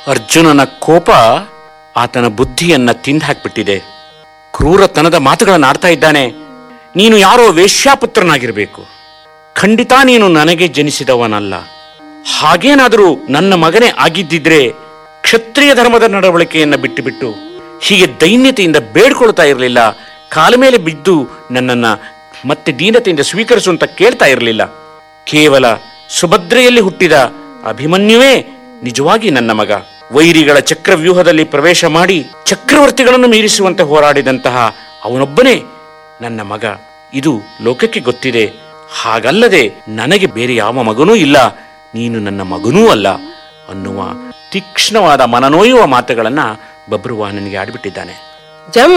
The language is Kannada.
ಅರ್ಜುನನ ಕೋಪ ಆತನ ಬುದ್ಧಿಯನ್ನ ತಿಂದಾಕ್ಬಿಟ್ಟಿದೆ ಕ್ರೂರತನದ ಮಾತುಗಳನ್ನು ಆಡ್ತಾ ಇದ್ದಾನೆ ನೀನು ಯಾರೋ ವೇಶ್ಯಾಪುತ್ರನಾಗಿರಬೇಕು ಖಂಡಿತ ನೀನು ನನಗೆ ಜನಿಸಿದವನಲ್ಲ ಹಾಗೇನಾದರೂ ನನ್ನ ಮಗನೇ ಆಗಿದ್ದಿದ್ರೆ ಕ್ಷತ್ರಿಯ ಧರ್ಮದ ನಡವಳಿಕೆಯನ್ನ ಬಿಟ್ಟುಬಿಟ್ಟು ಹೀಗೆ ದೈನ್ಯತೆಯಿಂದ ಬೇಡ್ಕೊಳ್ತಾ ಇರಲಿಲ್ಲ ಕಾಲ ಮೇಲೆ ಬಿದ್ದು ನನ್ನನ್ನ ಮತ್ತೆ ದೀನತೆಯಿಂದ ಸ್ವೀಕರಿಸು ಅಂತ ಕೇಳ್ತಾ ಇರಲಿಲ್ಲ ಕೇವಲ ಸುಭದ್ರೆಯಲ್ಲಿ ಹುಟ್ಟಿದ ಅಭಿಮನ್ಯುವೇ ನಿಜವಾಗಿ ನನ್ನ ಮಗ ವೈರಿಗಳ ಚಕ್ರವ್ಯೂಹದಲ್ಲಿ ಪ್ರವೇಶ ಮಾಡಿ ಚಕ್ರವರ್ತಿಗಳನ್ನು ಮೀರಿಸುವಂತೆ ಹೋರಾಡಿದಂತಹ ಅವನೊಬ್ಬನೇ ನನ್ನ ಮಗ ಇದು ಲೋಕಕ್ಕೆ ಗೊತ್ತಿದೆ ಹಾಗಲ್ಲದೆ ನನಗೆ ಬೇರೆ ಯಾವ ಮಗನೂ ಇಲ್ಲ ನೀನು ನನ್ನ ಮಗನೂ ಅಲ್ಲ ಅನ್ನುವ ತೀಕ್ಷ್ಣವಾದ ಮನನೋಯುವ ಮಾತುಗಳನ್ನ ಬಬ್ರುವಾಹನನಿಗೆ ಆಡ್ಬಿಟ್ಟಿದ್ದಾನೆ ಜಂ